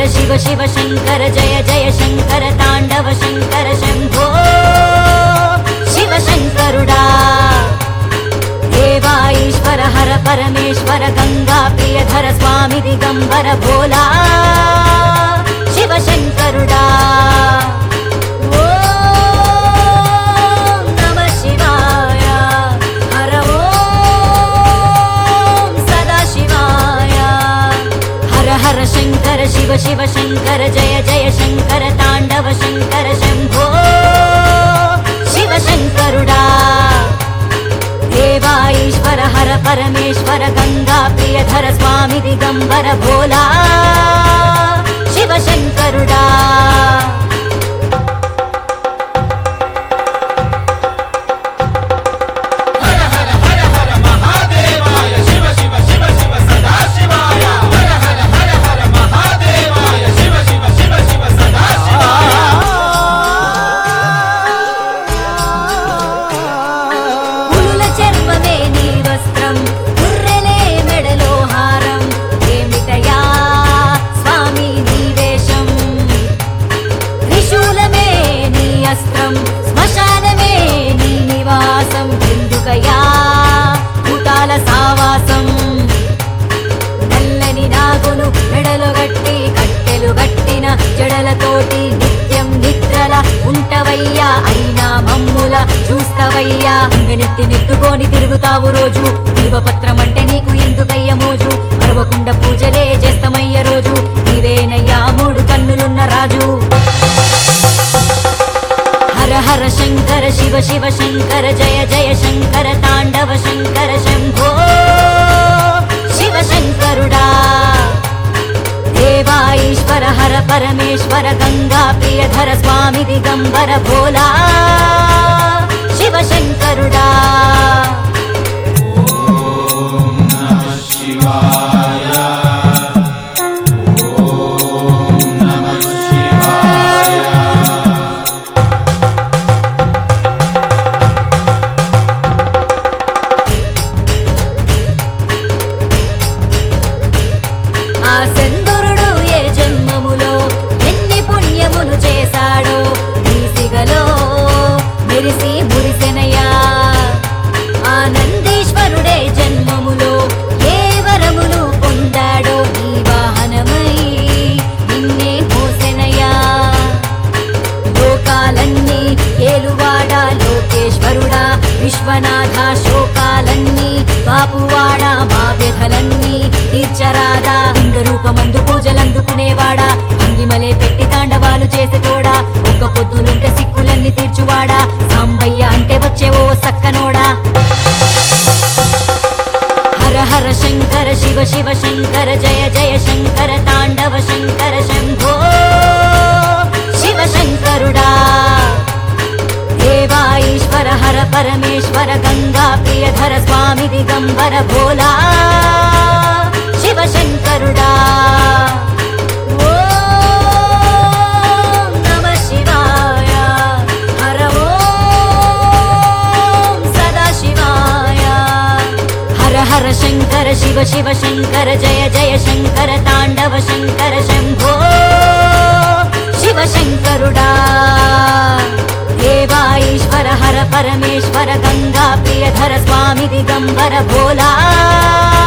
శివ శివ శంకర జయ జయ శంకర తాండవ శంకర శంభో శివ శంకరుడా దేవా ఈశ్వర హర పరమేశ్వర గంగా ప్రియధర స్వామి దిగంబర భోలా శివ శంకరుడా ఓం నమః శివాయ హర ఓం సదాశివాయ హర హర శంకర శివ శివ శంకర జయ జయ శంకర తాండవ శంకర శంభో శివ శంకరుడా దేవా ఈశ్వర హర పరమేశ్వర గంగా ప్రియధర స్వామి దిగంబర భోలా శివ శంకరుడా మహాదేవాయ శివ శివ శివ శివ సదాశివాయ హర హర హర హర మహాదేవాయ శివ శివ శివ శివ సదాశివాయ పులుల చర్మమే నీ వస్త్రం గుర్రెలే మెడలో హారం ఏమిటయా స్వామి నీ వేషం త్రిశూలమే నీ అస్త్రం శ్మశానమే నీ నివాసం ఎందుకయా భూతాల సావాసం నల్లని నాగును మెడలు గట్టి కట్టెలు గట్టిన జడలతోటి నిత్యం నిద్రల ఉంటవయ్యా అయినా మమ్ముల చూస్తవయ్యా నెత్తి నెత్తుకొని తిరుగుతావు రోజు బిల్వపత్రం అంటే నీకు ఎందుకయ్య మోజు మరవకుండా పూజలే చేస్తామయ్య రోజు నీవేనయ్యా మూడు కన్నులున్న రాజు హర హర శంకర శివ శివ శంకర జయ జయ శంకర తాండవ శంకర శంభో శివ శంకరుడా దేవా ఈశ్వర హర పరమేశ్వర గంగా ప్రియధర స్వామి దిగంబర భోలా శివ శంకరుడా శివాయ ఓం నమః శివాయ ఆ చంద్రుడు ఏ జన్మములో ఎన్ని పుణ్యములు చేశాడో ఈ సిగలో మెరిసి మురిసెనయ్యా ఆ నందీశ్వరుడే జన్మములో ఏ వరములు పొందాడో ఈ వాహనమై నిన్నే మోసెనయ్యా లోకాలన్నీ ఏలువాడా లోకేశ్వరుడా విశ్వనాథ శోకాలన్నీ బాపువాడా మా వ్యధలన్నీ తీర్చరాదా లింగ రూపమందు పూజలందుకునేవాడా అంగిమలే పెట్టి తాండవాలు చేసేటోడా ఒక్క పొద్దులుంటే సిక్కులన్నీ తీర్చువాడా సాంబయ్య అంటే వచ్చే ఓ సక్కనోడా హర హర శంకర శివ శివ శంకర జయ జయ శంకర తాండవ శంకర శంభో శివ శంకరుడా దేవా ఈశ్వర హర పరమేశ్వర గంగా ప్రియధర స్వామి దిగంబర భోలా శివ శంకరుడా ఓం నమః శివాయ హర ఓం సదాశివాయ హర హర శంకర శివ శివ శంకర జయ జయ శంకర తాండవ శంకర శంభో శివ శంకరుడా దేవా ఈశ్వర హర పరమేశ్వర గంగా ప్రియధర స్వామి దిగంబర భోలా